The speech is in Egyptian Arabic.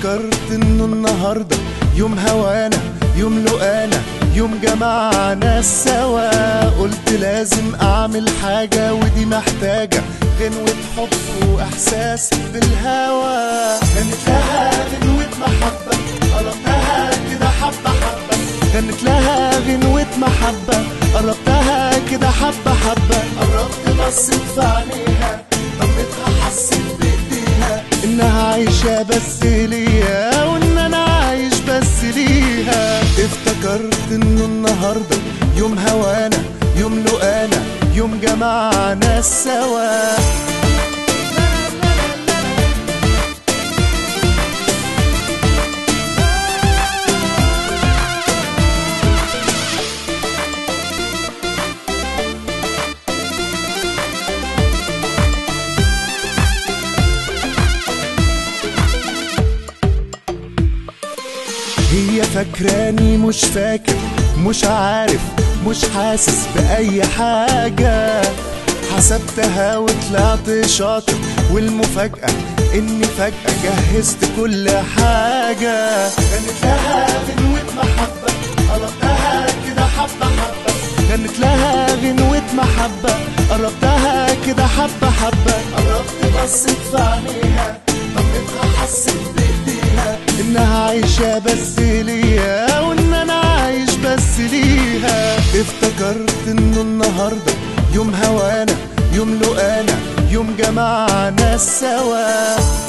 افتكرت انه النهارده يوم هوانا يوم لقانا يوم جمعنا سوا قلت لازم اعمل حاجة ودي محتاجة غنوة حب واحساس بالهوى غنت لها غنوة محبة قربتها كده حبة حبة غنت لها غنوة محبة قربتها كده حبة حبة قربت بصيت في عينيها ضمتها حسيت بايديها انها عايشة بس ليا وان انا عايش بس ليها افتكرت انه النهاردة يوم هوانا يوم لقانا يوم جمعنا سوا هي فاكراني مش فاكر مش عارف مش حاسس بأي حاجة حسبتها وطلعت شاطر والمفاجأة إني فجأة جهزت كل حاجة غنت لها غنوة محبة قربتها كده حبة حبة غنت لها غنوة محبة قربتها كده حبة حبة قربت بصيت في عينيها ضمتها حسيت بإيديها إنها عايشة بس ليا وإن أنا عايش بس ليها افتكرت إنه النهاردة يوم هوانا يوم لقانا يوم جمعنا سوا